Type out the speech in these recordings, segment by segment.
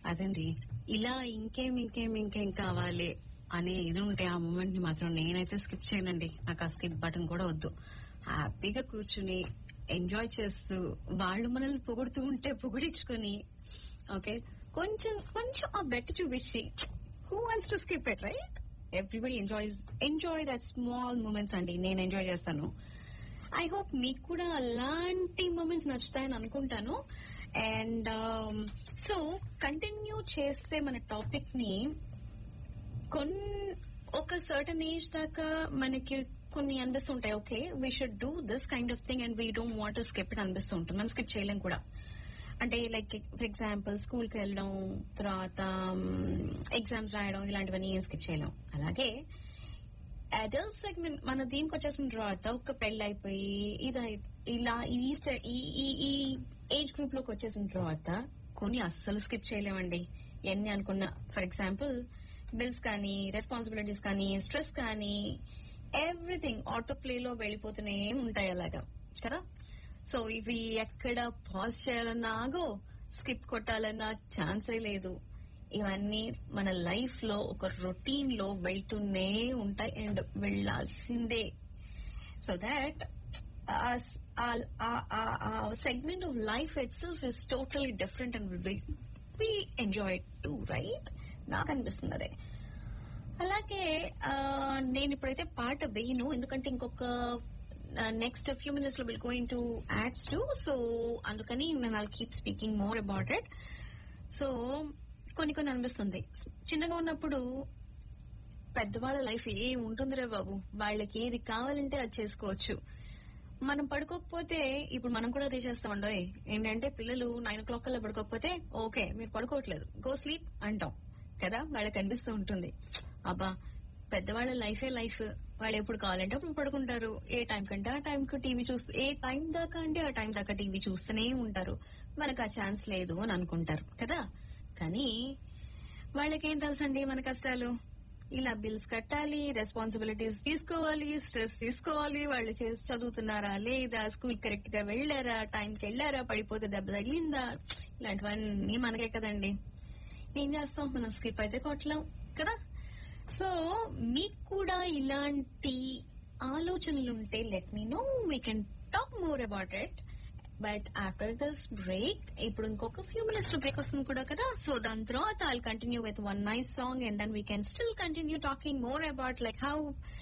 అదండి ఇలా ఇంకేం ఇంకేం ఇంకేం కావాలి అనే ఇది ఉంటే ఆ మూమెంట్ ని మాత్రం నేనైతే స్కిప్ చేయనండి నాకు ఆ స్కిప్ బటన్ కూడా వద్దు హ్యాపీగా కూర్చుని ఎంజాయ్ చేస్తూ వాళ్ళు మనల్ని పొగుడుతూ ఉంటే పొగిడించుకొని ఓకే కొంచెం కొంచెం ఆ బెట్ చూపించి who wants to skip it right everybody enjoys enjoy that small moments అండి నేను ఎంజాయ్ చేస్తాను ఐ హోప్ మీకు కూడా అలాంటి మూమెంట్స్ నచ్చుతాయని అనుకుంటాను అండ్ సో కంటిన్యూ చేస్తే మన టాపిక్ ని కొన్ ఒక సర్టన్ ఏజ్ దాకా మనకి కొన్ని అనిపిస్తుంటాయి okay we should do this kind of thing and we don't want skip it అనిపిస్తూ ఉంటుంది మనం స్కిప్ చేయలేం కూడా అంటే లైక్ ఫర్ ఎగ్జాంపుల్ స్కూల్ కి వెళ్ళడం తర్వాత ఎగ్జామ్స్ రాయడం ఇలాంటివన్నీ ఏం స్కిప్ చేయలేం అలాగే అడల్ట్ సెగ్మెంట్ మన దీనికి వచ్చేసిన తర్వాత ఒక పెళ్లి అయిపోయి ఇది ఇలా ఈ స్ట- ఈ ఈ- ఈ ఏజ్ గ్రూప్ లోకి వచ్చేసిన తర్వాత కొన్ని అస్సలు స్కిప్ చేయలేమండి ఎన్ని అనుకున్నా ఫర్ ఎగ్జాంపుల్ బిల్స్ కానీ రెస్పాన్సిబిలిటీస్ కానీ స్ట్రెస్ కానీ ఎవ్రీథింగ్ ఆటో ప్లే లో వెళ్ళిపోతూనే ఉంటాయి అలాగా కదా సో ఇవి ఎక్కడ పాజ్ చేయాలన్నా ఆగో స్కిప్ కొట్టాలన్నా ఛాన్సే లేదు ఇవన్నీ మన లైఫ్ లో ఒక రొటీన్ లో వెళ్తూనే ఉంటాయి అండ్ వెళ్లాల్సిందే so that segment of life itself is totally different and we enjoy too right నాకు అనిపిస్తుంది అదే అలాగే ఆ, నేను ఇప్పుడైతే పాట వేయను ఎందుకంటే ఇంకొక నెక్స్ట్ ఫ్యూ మినిట్స్ లో will going to ads too so అందుకని నేను I keep speaking more about it so కొన్ని కొన్ని అనిపిస్తుంది చిన్నగా ఉన్నప్పుడు పెద్దవాళ్ళ లైఫ్ ఏ ఉంటుందిరే బాబు వాళ్ళకి ఏది కావాలంటే అది చేసుకోవచ్చు మనం పడుకోకపోతే ఇప్పుడు మనం కూడా అదే చేస్తామండోయ్ ఏంటంటే పిల్లలు నైన్ ఓ క్లాక్ కల్లా పడుకోకపోతే ఓకే మీరు పడుకోవట్లేదు గో స్లీప్ అంటాం కదా వాళ్ళకి అనిపిస్తూ ఉంటుంది అబ్బా పెద్దవాళ్ళ లైఫే లైఫ్ వాళ్ళు ఎప్పుడు కావాలంటే అప్పుడు పడుకుంటారు ఏ టైం కంటే ఆ టైం కు టీవీ చూస్తూ ఏ టైం దాకా అంటే ఆ టైం దాకా టీవీ చూస్తూనే ఉంటారు మనకు ఆ ఛాన్స్ లేదు అని అనుకుంటారు కదా కానీ వాళ్ళకేం తెలుసండి మన కష్టాలు ఇలా బిల్స్ కట్టాలి రెస్పాన్సిబిలిటీస్ తీసుకోవాలి స్ట్రెస్ తీసుకోవాలి వాళ్ళు చేసి చదువుతున్నారా లేదా స్కూల్ కరెక్ట్ గా వెళ్ళారా టైంకి వెళ్ళారా పడిపోతే దెబ్బ తగిలిందా ఇలాంటివన్నీ మనకే కదండి ఏం చేస్తాం మనం స్కిప్ అయితే కొట్టలేం కదా సో మీకు కూడా ఇలాంటి ఆలోచనలుంటే let me know we can talk more about it but after this break ఇప్పుడు ఇంకొక ఫ్యూ మినిట్స్ బ్రేక్ వస్తుంది కూడా కదా సో దాని తర్వాత I'll continue with one nice song and then we can still continue talking more about like how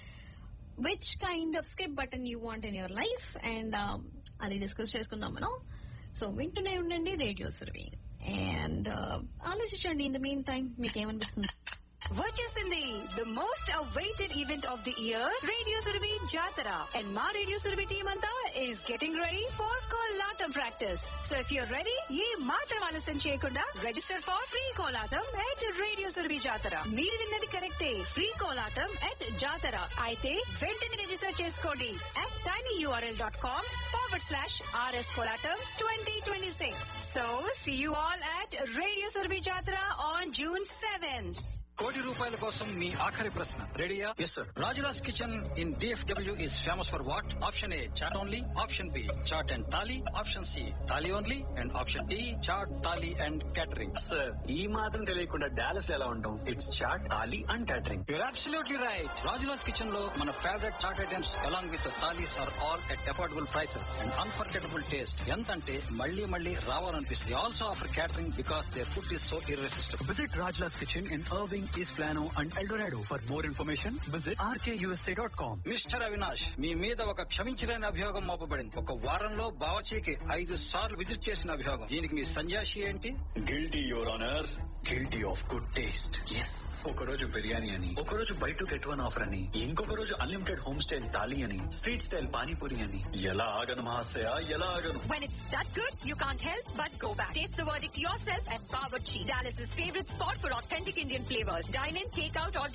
which kind of skip button you want in your life and అది discuss చేసుకుందాం మనం so వింటూనే ఉండండి radio సర్వీ and ఆలోచించండి in the meantime మీకు ఏమనిపిస్తుంది వచ్చేసింది the most awaited event of the year radio Surabhi జాతర అండ్ మా రేడియో సురభి టీమ్ అంతా is getting ready for Kolatam practice so if you're ready ఏ మాత్రం ఆలస్యం చేయకుండా register for free Kolatam at radio Surabhi Jatara మీరు విన్నది కరెక్టే ఫ్రీ కోలాటం ఎట్ జాతర అయితే వెంటనే రిజిస్టర్ చేసుకోండి at tiny URL dot com forward slash RS Kolatam twenty twenty six so see you all at radio Surabhi Jatara on June seventh కోటి రూపాయల కోసం మీ ఆఖరి ప్రశ్న రెడీయా yes sir Rajula's kitchen in DFW is famous for what option A chaat only option B chaat and thali option C thali only and option D chaat thali and catering sir ఈ మాత్రం తెలియకుండా Dallas ఎలా ఉంటాం it's chaat thali and catering you're absolutely right Rajula's kitchen లో మన favourite chaat items along with thalis are all at affordable prices and unforgettable taste ఎంత అంటే మళ్ళీ మళ్ళీ రావాలనిపిస్తుంది also offer catering because their food is so irresistible visit Rajula's kitchen in Irving East Plano and Eldorado for more information visit RKUSA dot com mister Avinash మీ మీద ఒక క్షమించలేని అభియోగం మోపబడింది ఒక వారంలో బావచీకి ఐదు సార్లు విజిట్ చేసిన అభియోగం దీనికి మీ సంజాషి ఏంటి guilty your honour guilty of good taste yes ఒక రోజు బిర్యానీ అని ఒక రోజు buy two get one offer అని ఇంకొక రోజు అన్లిమిటెడ్ హోమ్ స్టైల్ థాలీ అని స్ట్రీట్ స్టైల్ పానీపూరి అని ఎలా ఆగను మహాశయ ఎలా ఆగను When it's that good, you can't help but go back. Taste the verdict yourself at Bawarchi, Dallas's favorite spot for authentic Indian flavors. Dine in, take out, or